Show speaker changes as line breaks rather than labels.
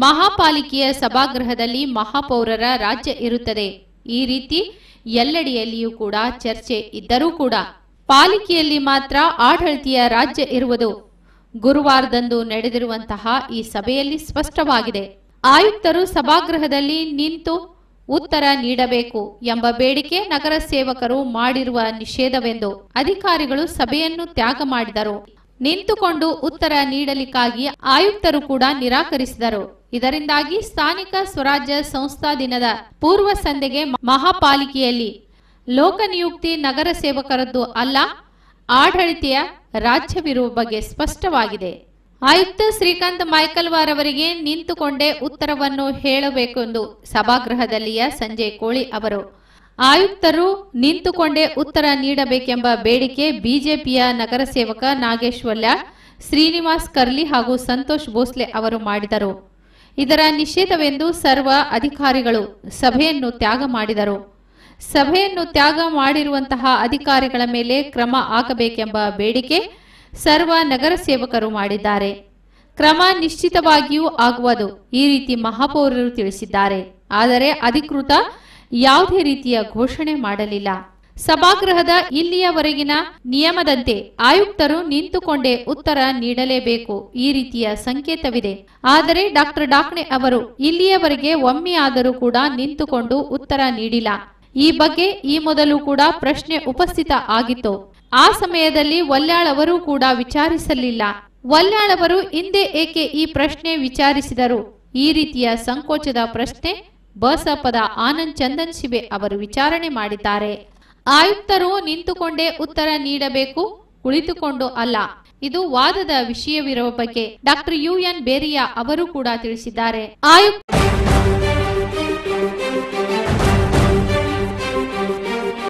ಮಹಾಪಾಲಿಕೆಯ ಸಭಾಗೃಹದಲ್ಲಿ ಮಹಾಪೌರರ ರಾಜ್ಯ ಇರುತ್ತದೆ ಈ ರೀತಿ ಎಲ್ಲೆಡೆಯಲ್ಲಿಯೂ ಕೂಡ ಚರ್ಚೆ ಇದ್ದರೂ ಕೂಡ ಪಾಲಿಕೆಯಲ್ಲಿ ಮಾತ್ರ ಆಡಳಿತೀಯ ರಾಜ್ಯ ಇರುವುದು ಗುರುವಾರದಂದು ನಡೆದಿರುವಂತಹ ಈ ಸಭೆಯಲ್ಲಿ ಸ್ಪಷ್ಟವಾಗಿದೆ ಆಯುಕ್ತರು ಸಭಾಗೃಹದಲ್ಲಿ ನಿಂತು ಉತ್ತರ ನೀಡಬೇಕು ಎಂಬ ಬೇಡಿಕೆ ನಗರ ಸೇವಕರು ಮಾಡಿರುವ ನಿಷೇಧವೆಂದು ಅಧಿಕಾರಿಗಳು ಸಭೆಯನ್ನು ತ್ಯಾಗ ಮಾಡಿದರು ನಿಂತುಕೊಂಡು ಉತ್ತರ ನೀಡಲಿಕ್ಕಾಗಿ ಆಯುಕ್ತರು ಕೂಡ ನಿರಾಕರಿಸಿದರು ಇದರಿಂದಾಗಿ ಸ್ಥಾನಿಕ ಸ್ವರಾಜ್ಯ ಸಂಸ್ಥಾ ದಿನದ ಪೂರ್ವ ಸಂಧ್ಯೆಗೆ ಮಹಾಪಾಲಿಕೆಯಲ್ಲಿ ಲೋಕನಿಯುಕ್ತಿ ನಗರ ಸೇವಕರದ್ದು ಅಲ್ಲ ಆಡಳಿತೆಯ ರಾಜ್ಯವಿರುವ ಬಗ್ಗೆ ಸ್ಪಷ್ಟವಾಗಿದೆ ಆಯುಕ್ತ ಶ್ರೀಕಾಂತ್ ಮೈಕಲ್ವಾರ್ ಅವರಿಗೆ ನಿಂತುಕೊಂಡೇ ಉತ್ತರವನ್ನು ಹೇಳಬೇಕೆಂದು ಸಭಾಗೃಹದಲ್ಲಿಯ ಸಂಜಯ್ ಕೋಳಿ ಅವರು ಆಯುಕ್ತರು ನಿಂತುಕೊಂಡೇ ಉತ್ತರ ನೀಡಬೇಕೆಂಬ ಬೇಡಿಕೆ ಬಿಜೆಪಿಯ ನಗರ ಸೇವಕ ನಾಗೇಶ್ ವಲ್ಯ ಶ್ರೀನಿವಾಸ್ ಕರ್ಲಿ ಹಾಗೂ ಸಂತೋಷ್ ಭೋಸ್ಲೆ ಅವರು ಮಾಡಿದರು ಇದರ ನಿಷೇಧವೆಂದು ಸರ್ವ ಅಧಿಕಾರಿಗಳು ಸಭೆಯನ್ನು ತ್ಯಾಗ ಮಾಡಿದರು ಸಭೆಯನ್ನು ತ್ಯಾಗ ಮಾಡಿರುವಂತಹ ಅಧಿಕಾರಿಗಳ ಮೇಲೆ ಕ್ರಮ ಆಗಬೇಕೆಂಬ ಬೇಡಿಕೆ ಸರ್ವ ನಗರ ಸೇವಕರು ಮಾಡಿದ್ದಾರೆ ಕ್ರಮ ನಿಶ್ಚಿತವಾಗಿಯೂ ಆಗುವುದು ಈ ರೀತಿ ಮಹಾಪೌರರು ತಿಳಿಸಿದ್ದಾರೆ ಆದರೆ ಅಧಿಕೃತ ಯಾವುದೇ ರೀತಿಯ ಘೋಷಣೆ ಮಾಡಲಿಲ್ಲ ಸಭಾಗೃಹದ ಇಲ್ಲಿಯವರೆಗಿನ ನಿಯಮದಂತೆ ಆಯುಕ್ತರು ನಿಂತುಕೊಂಡೇ ಉತ್ತರ ನೀಡಲೇಬೇಕು ಈ ರೀತಿಯ ಸಂಕೇತವಿದೆ ಆದರೆ ಡಾಕ್ಟರ್ ಡಾಕ್ಣೆ ಅವರು ಇಲ್ಲಿಯವರೆಗೆ ಒಮ್ಮೆಯಾದರೂ ಕೂಡ ನಿಂತುಕೊಂಡು ಉತ್ತರ ನೀಡಿಲ್ಲ ಈ ಬಗ್ಗೆ ಈ ಮೊದಲು ಕೂಡ ಪ್ರಶ್ನೆ ಉಪಸ್ಥಿತ ಆಗಿತ್ತು ಆ ಸಮಯದಲ್ಲಿ ವಲ್ಯಾಳ್ ಅವರು ಕೂಡ ವಿಚಾರಿಸಲಿಲ್ಲ ವಲ್ಯಾಳ್ ಅವರು ಹಿಂದೆ ಏಕೆ ಈ ಪ್ರಶ್ನೆ ವಿಚಾರಿಸಿದರು ಈ ರೀತಿಯ ಸಂಕೋಚದ ಪ್ರಶ್ನೆ ಬಸಪದ ಆನಂದ್ ಚಂದನ್ ಶಿವೆ ಅವರು ವಿಚಾರಣೆ ಮಾಡಿದ್ದಾರೆ ಆಯುಕ್ತರು ನಿಂತುಕೊಂಡೇ ಉತ್ತರ ನೀಡಬೇಕು ಕುಳಿತುಕೊಂಡು ಅಲ್ಲ ಇದು ವಾದದ ವಿಷಯವಿರುವ ಬಗ್ಗೆ ಡಾಕ್ಟರ್ ಯು ಎನ್ ಬೇರಿಯಾ ಅವರು ಕೂಡ ತಿಳಿಸಿದ್ದಾರೆ ಆಯುಕ್ತ